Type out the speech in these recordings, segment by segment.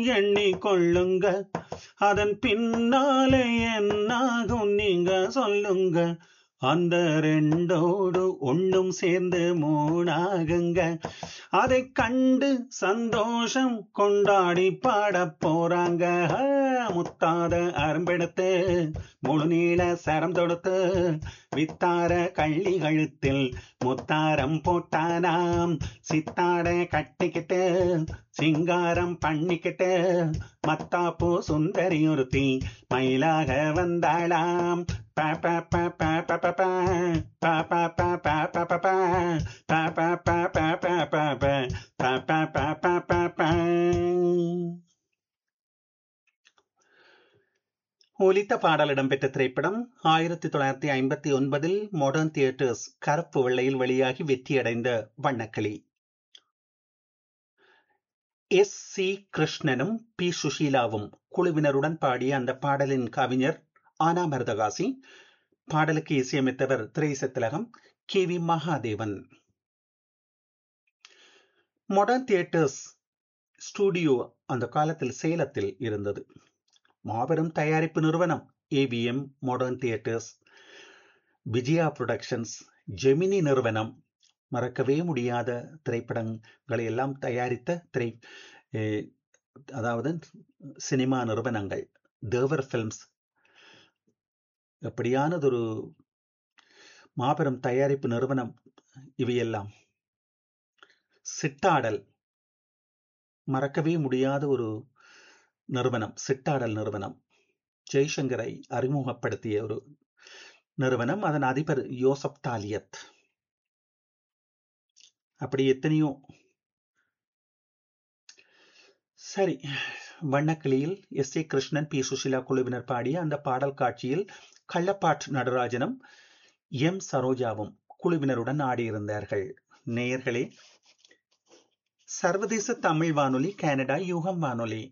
எண்ணிக்கொள்ளுங்க அதன் பின்னாலே என்னாகும் நீங்க சொல்லுங்க அந்த ரெண்டோடு ஒண்ணும் சேர்ந்து மூணாகுங்க அதை கண்டு சந்தோஷம் கொண்டாடி பாட போறாங்க ஆ, முத்தாத அரும்பெடுத்து முழு நீள சரம் தொடுத்து வித்தார கள்ளி கழுத்தில் முத்தாரம் போட்டானாம் சித்தாட கட்டிக்கிட்டு சிங்காரம் பண்ணிக்கிட்டு மத்தாப்பூ சுந்தரி ஒருத்தி மயிலாக வந்தாளாம் ப ப ப ப ப ப ப. ப ப ப ப ப ப ப. ப ப ப ப ப ப ப. ப ப ப ப ப ப. ஒலித்த பாடல் இடம்பெற்ற திரைப்படம் ஆயிரத்தி தொள்ளாயிரத்தி ஐம்பத்தி ஒன்பதில் மாடர்ன் தியேட்டர்ஸ் கருப்பு வெள்ளையில் வெளியாகி வெற்றியடைந்த வண்ணக்கிளி எஸ் சி கிருஷ்ணனும் பி சுஷீலாவும் குழுவினருடன் பாடிய அந்த பாடலின் கவிஞர் ஆனா மருதகாசி பாடலுக்கு இசையமைத்தவர் திரைசத்திலகம் K V Mahadevan modern theatres studio அந்த காலத்தில் சேலத்தில் இருந்தது மாபெரும் தயாரிப்பு நிறுவனம் A V M modern theatres Vijaya productions Gemini நிறுவனம் மறக்கவே முடியாத திரைப்படங்களை எல்லாம் தயாரித்த திரை அஹ், அதாவது சினிமா நிறுவனங்கள் தேவர் ஃபிலிம்ஸ் எப்படியானதொரு மாபெரும் தயாரிப்பு நிறுவனம் இவையெல்லாம் சிட்டாடல் மறக்கவே முடியாத ஒரு நிறுவனம் சிட்டாடல் நிறுவனம் ஜெய்சங்கரை அறிமுகப்படுத்திய ஒரு நிறுவனம் அதன் அதிபர் யோசப் தாலியத் அப்படி எத்தனையோ சரி வண்ணக்கிளியில் S A Krishnan P Sushila குழுவினர் பாடிய அந்த பாடல் காட்சியில் கள்ளப்பாட் நடராஜனும் எம் சரோஜாவும் குழுவினருடன் ஆடியிருந்தார்கள் நேயர்களே சர்வதேச தமிழ் வானொலி கனடா யூகம் வானொலி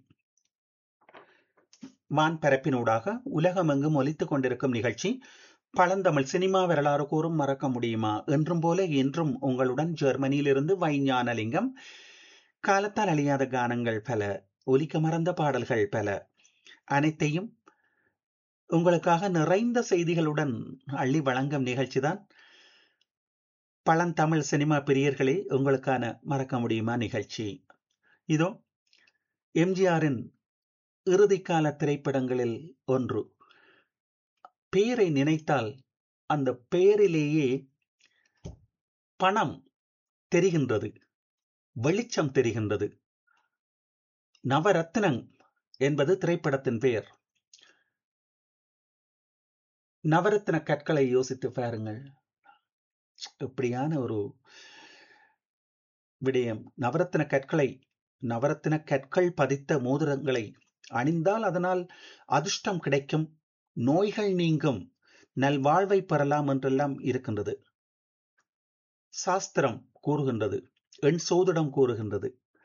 வான்பரப்பினூடாக உலகமெங்கும் ஒலித்துக் கொண்டிருக்கும் நிகழ்ச்சி பழந்தமிழ் சினிமா வரலாறு கூறும் மறக்க முடியுமா என்றும் போல இன்றும் உங்களுடன் ஜெர்மனியிலிருந்து வைஞானலிங்கம் காலத்தால் அழியாத கானங்கள் பல ஒலிக்க மறந்த பாடல்கள் பல அனைத்தையும் உங்களுக்காக நிறைந்த செய்திகளுடன் அள்ளி வழங்கும் நிகழ்ச்சிதான் பழந்தமிழ் சினிமா பிரியர்களே உங்களுக்கான மறக்க முடியுமா நிகழ்ச்சி இதோ எம்ஜிஆரின் இறுதிக்கால திரைப்படங்களில் ஒன்று பெயரை நினைத்தால் அந்த பெயரிலேயே பணம் தெரிகின்றது வெளிச்சம் தெரிகின்றது நவரத்னம் என்பது திரைப்படத்தின் பெயர் நவரத்ன கற்களை யோசித்து பாருங்கள் இப்படியான ஒரு விடயம் நவரத்ன கற்களை நவரத்ன கற்கள் பதித்த மோதிரங்களை அணிந்தால் அதனால் அதிர்ஷ்டம் கிடைக்கும் நோய்கள் நீங்கும் நல்வாழ்வை பெறலாம் என்றெல்லாம் இருக்கின்றது சாஸ்திரம் கூறுகின்றது எண் சோதிடம் கூறுகின்றது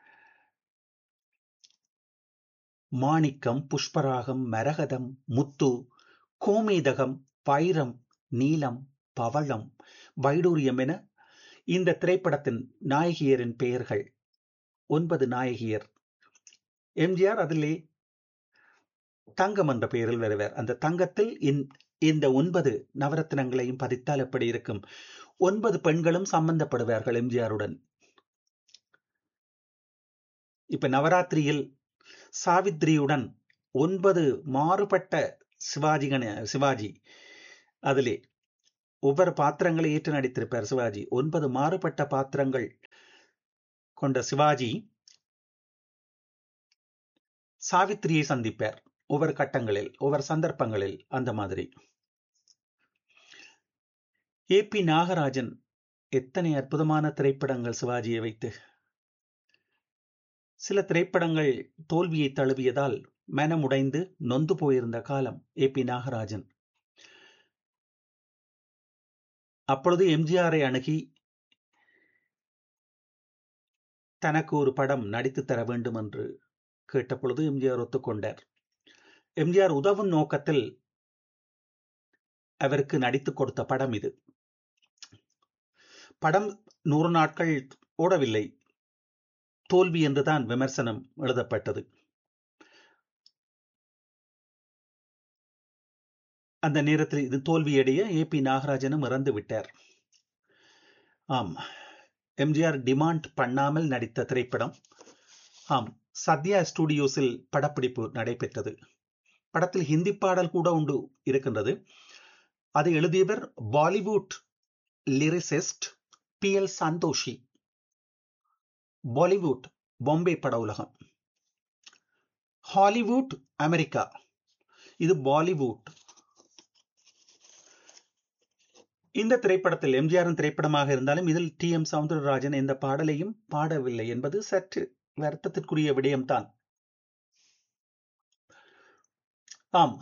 மாணிக்கம் புஷ்பராகம் மரகதம் முத்து கோமேதகம் வைரம் நீலம் பவளம் வைடூரியம் என இந்த திரைப்படத்தின் நாயகியரின் பெயர்கள் ஒன்பது நாயகியர் எம்ஜிஆர் அதிலே தங்கம் என்ற பெயரில் வருவார் அந்த தங்கத்தில் இந்த ஒன்பது நவரத்னங்களையும் பதித்தால் எப்படி இருக்கும் ஒன்பது பெண்களும் சம்பந்தப்படுவார்கள் எம்ஜிஆருடன் இப்ப நவராத்திரியில் சாவித்ரியுடன் ஒன்பது மாறுபட்ட சிவாஜி கண சிவாஜி அதிலே ஒவ்வொரு பாத்திரங்களை ஏற்று நடித்திருப்பார் சிவாஜி ஒன்பது மாறுபட்ட பாத்திரங்கள் கொண்ட சிவாஜி சாவித்திரியை சந்திப்பார் ஒவ்வொரு கட்டங்களில் ஒவ்வொரு சந்தர்ப்பங்களில் அந்த மாதிரி ஏ பி நாகராஜன் எத்தனை அற்புதமான திரைப்படங்கள் சிவாஜியை வைத்து சில திரைப்படங்கள் தோல்வியை தழுவியதால் மனமுடைந்து நொந்து போயிருந்த காலம் ஏ பி நாகராஜன் அப்பொழுது எம்ஜிஆரை அணுகி தனக்கு ஒரு படம் நடித்து தர வேண்டும் என்று கேட்டபொழுது எம்ஜிஆர் ஒத்துக்கொண்டார் எம்ஜிஆர் உதவும் நோக்கத்தில் அவருக்கு நடித்து கொடுத்த படம் இது படம் நூறு நாட்கள் ஓடவில்லை தோல்வி என்றுதான் விமர்சனம் எழுதப்பட்டது அந்த நேரத்தில் இது தோல்வியடைய ஏ பி நாகராஜனும் இறந்து விட்டார் ஆம் எம்ஜிஆர் டிமாண்ட் பண்ணாமல் நடித்த திரைப்படம் ஆம் சத்யா ஸ்டுடியோஸில் படப்பிடிப்பு நடைபெற்றது படத்தில் ஹிந்தி பாடல் கூட உண்டு இருக்கின்றது அதை எழுதியவர் Bollywood lyricist P L Santoshi Bollywood Bombay பட உலகம் ஹாலிவுட் அமெரிக்கா இது பாலிவுட் இந்த திரைப்படத்தில் எம்ஜிஆரின் திரைப்படமாக இருந்தாலும் இதில் டி எம் சவுந்தரராஜன் எந்த பாடலையும் பாடவில்லை என்பது சற்று வருத்தத்திற்குரிய விடயம்தான் ஆம்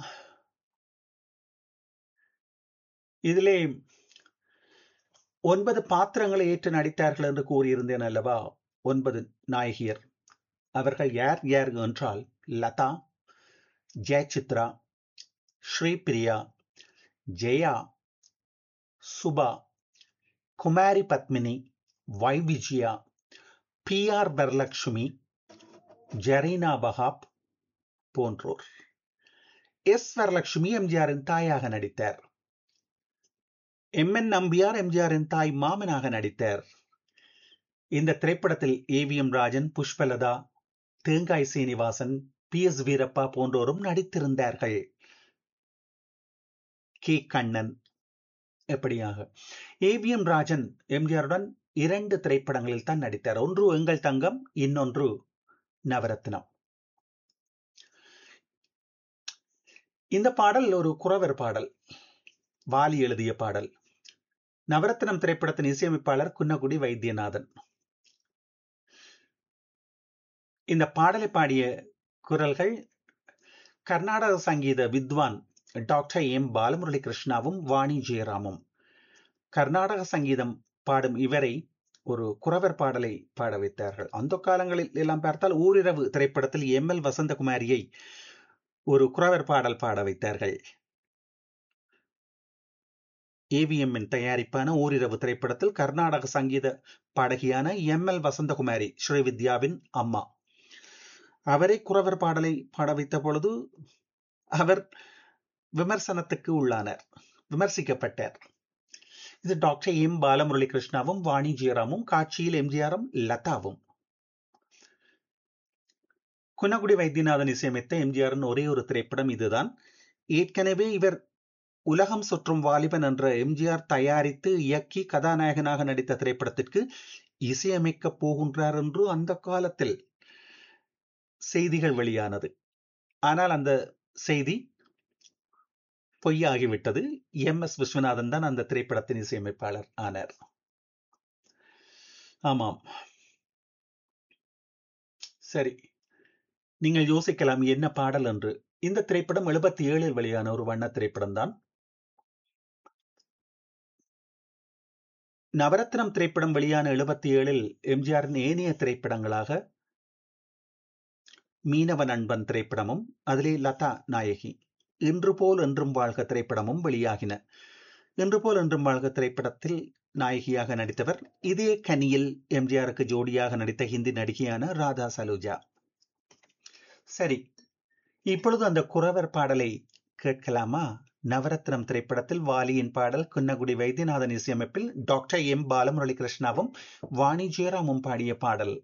இதிலே ஒன்பது பாத்திரங்களை ஏற்று நடித்தார்கள் என்று கூறியிருந்தேன் அல்லவா ஒன்பது நாயகியர் அவர்கள் யார் யார் என்றால் Latha Jayachitra Sripriya Jaya Subha Kumari Padmini Y Vijaya P R Varalakshmi Zarina Bahab போன்றோர் எஸ் வரலட்சுமி எம்ஜிஆரின் தாயாக நடித்தார் எம் என் நம்பியார் எம்ஜிஆரின் தாய் மாமனாக நடித்தார் இந்த திரைப்படத்தில் AVM Rajan Pushpalatha Thengai Srinivasan P S Veerappa போன்றோரும் நடித்திருந்தார்கள் கே கண்ணன் எப்படியாக ஏவிஎம் ராஜன் எம்ஜிஆருடன் இரண்டு திரைப்படங்களில் தான் நடித்தார் ஒன்று எங்கள் தங்கம் இன்னொன்று நவரத்னம் இந்த பாடல் ஒரு குறவர் பாடல் வாலி எழுதிய பாடல் நவரத்னம் திரைப்படத்தின் இசையமைப்பாளர் குன்னகுடி வைத்தியநாதன் இந்த பாடலை பாடிய குரல்கள் கர்நாடக சங்கீத வித்வான் டாக்டர் எம் பாலமுரளி கிருஷ்ணாவும் வாணி ஜெயராமும் கர்நாடக சங்கீதம் பாடும் இவரை ஒரு குறவர் பாடலை பாட வைத்தார்கள் அந்த காலங்களில் எல்லாம் பார்த்தால் ஓரிரவு திரைப்படத்தில் எம் எல் வசந்தகுமாரியை ஒரு குறவர் பாடல் பாட வைத்தார்கள் ஏவிஎம்மின் தயாரிப்பான ஓரிரவு திரைப்படத்தில் கர்நாடக சங்கீத பாடகியான எம் எல் வசந்தகுமாரி ஸ்ரீவித்யாவின் அம்மா அவரை குறவர் பாடலை பாட வைத்த பொழுது அவர் விமர்சனத்துக்கு உள்ளானார் விமர்சிக்கப்பட்டார் இது டாக்டர் எம் பாலமுரளி கிருஷ்ணாவும் வாணி ஜெயராமும் காட்சியில் எம்ஜிஆரும் லதாவும் குன்னகுடி வைத்தியநாதன் இசையமைத்த எம்ஜிஆரின் ஒரே ஒரு திரைப்படம் இதுதான் ஏற்கனவே இவர் உலகம் சுற்றும் வாலிபன் என்ற எம்ஜிஆர் தயாரித்து இயக்கி கதாநாயகனாக நடித்த திரைப்படத்திற்கு இசையமைக்க போகின்றார் என்று அந்த காலத்தில் செய்திகள் வெளியானது ஆனால் அந்த செய்தி பொய்யாகிவிட்டது எம் எஸ் விஸ்வநாதன் தான் அந்த திரைப்படத்தின் இசையமைப்பாளர் ஆனார் ஆமாம் சரி நீங்கள் யோசிக்கலாம் என்ன பாடல் என்று இந்த திரைப்படம் எழுபத்தி ஏழில் வெளியான ஒரு வண்ண திரைப்படம் தான் நவரத்னம் திரைப்படம் வெளியான எழுபத்தி ஏழில் எம்ஜிஆரின் ஏனைய திரைப்படங்களாக மீனவ நண்பன் திரைப்படமும் அதிலே லதா நாயகி இன்று போல் என்றும் வாழ்க திரைப்படமும் வெளியாகின இன்று போல் என்றும் வாழ்க திரைப்படத்தில் நாயகியாக நடித்தவர் இதே கனியில் எம்ஜிஆருக்கு ஜோடியாக நடித்த ஹிந்தி நடிகையான ராதா சலூஜா சரி இப்பொழுது அந்த குறவர் பாடலை கேட்கலாமா நவரத்னம் திரைப்படத்தில் வாலியின் பாடல் குன்னகுடி வைத்தியநாதன் இசையமைப்பில் டாக்டர் எம் பாலமுரளி கிருஷ்ணாவும் வாணி ஜெயராமும் பாடிய பாடல்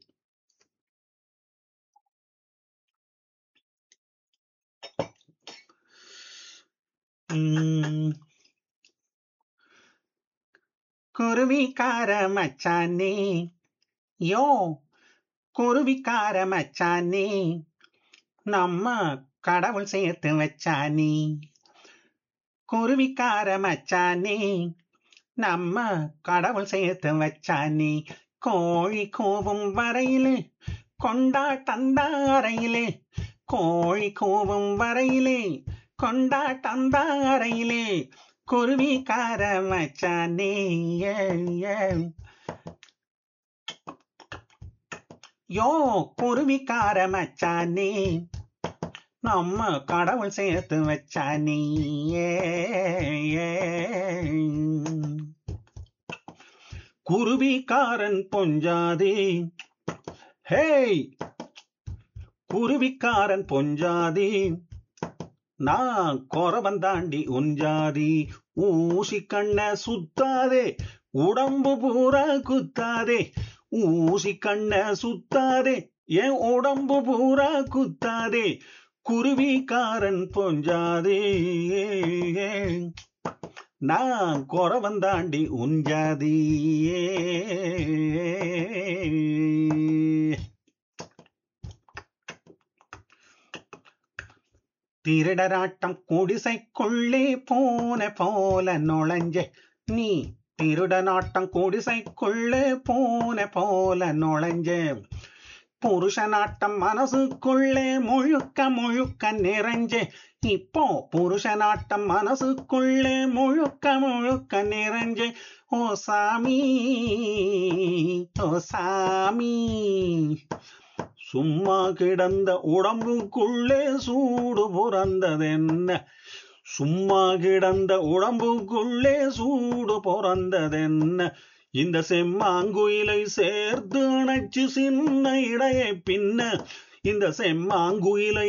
குருவிக்கார மச்சானே யோ குருவிக்கார மச்சானே நம்ம கடவுள் சேர்த்து வச்சானே குருவிக்கார மச்சானே நம்ம கடவுள் சேர்த்து வச்சானே கோழி கூவும் வரையிலே கொண்டாட்டந்தாரையிலே கோழி கூவும் வரையிலே கொண்டாட்டந்தாரையிலே குருவிக்கார மச்சானே யோ குருவிக்கார மச்சானே நம்ம கடவுள் சேர்த்து வச்சானே குருவிக்காரன் பொஞ்சாதே ஹேய் குருவிக்காரன் பொஞ்சாதே நான் குறவன் தாண்டி உஞ்சாதி ஊசி கண்ண சுத்தாதே உடம்பு பூரா குத்தாதே ஊசி கண்ண சுத்தாதே என் உடம்பு பூரா குத்தாதே குருவிக்காரன் பொஞ்சாதே நான் குறவன் தாண்டி உஞ்சாதி திருடராட்டம் குடிசைக்குள்ளே போன போல நுழைஞ்ச நீ திருடனாட்டம் குடிசைக்குள்ளே போன போல நுழைஞ்ச புருஷனாட்டம் மனசுக்குள்ளே முழுக்க முழுக்க நிறைஞ்ச இப்போ புருஷனாட்டம் மனசுக்குள்ளே முழுக்க முழுக்க நிறைஞ்ச ஓ சாமி ஓ சாமி சும்மா கிடந்த உடம்புக்குள்ளே சூடு பிறந்ததென்ன சும்மா கிடந்த உடம்புக்குள்ளே சூடு பிறந்ததென்ன இந்த செம்மாங்குயிலை சேர்த்து அணைச்சு சின்ன இடையை பின்ன இந்த செம்மாங்குயிலை